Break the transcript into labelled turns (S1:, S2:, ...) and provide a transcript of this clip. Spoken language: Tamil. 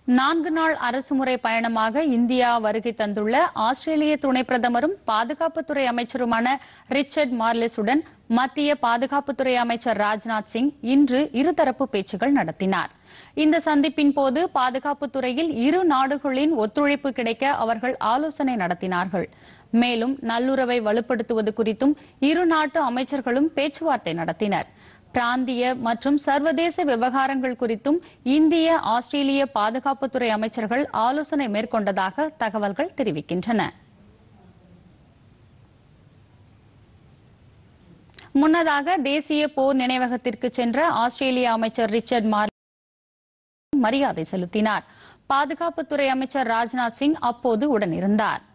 S1: நான்கு நாள் அரசுமுறை பயணமாக இந்தியா வருகை தந்துள்ள ஆஸ்திரேலிய துணை பிரதமரும் பாதுகாப்புத்துறை அமைச்சருமான ரிச்சர்ட் மார்லெஸுடன் மத்திய பாதுகாப்புத்துறை அமைச்சர் ராஜ்நாத் சிங் இன்று இருதரப்பு பேச்சுகள் நடத்தினார் இந்த சந்திப்பின் போது பாதுகாப்புத் துறையில் இரு நாடுகளின் ஒத்துழைப்பு கிடைக்க அவர்கள் ஆலோசனை நடத்தினார்கள் மேலும் நல்லுறவை வலுப்படுத்துவது குறித்தும் இரு நாட்டு அமைச்சர்களும் பேச்சுவார்த்தை நடத்தினர் பிராந்திய மற்றும் சர்வதேச விவகாரங்கள் குறித்தும் இந்திய ஆஸ்திரேலிய பாதுகாப்புத்துறை அமைச்சர்கள் ஆலோசனை மேற்கொண்டதாக தகவல்கள் தெரிவிக்கின்றன முன்னதாக தேசிய போர் நினைவகத்திற்கு சென்ற ஆஸ்திரேலிய அமைச்சர் ரிச்சர்ட் மார் மரியாதை செலுத்தினார் பாதுகாப்புத்துறை அமைச்சர் ராஜ்நாத் சிங் அப்போது உடனிருந்தார்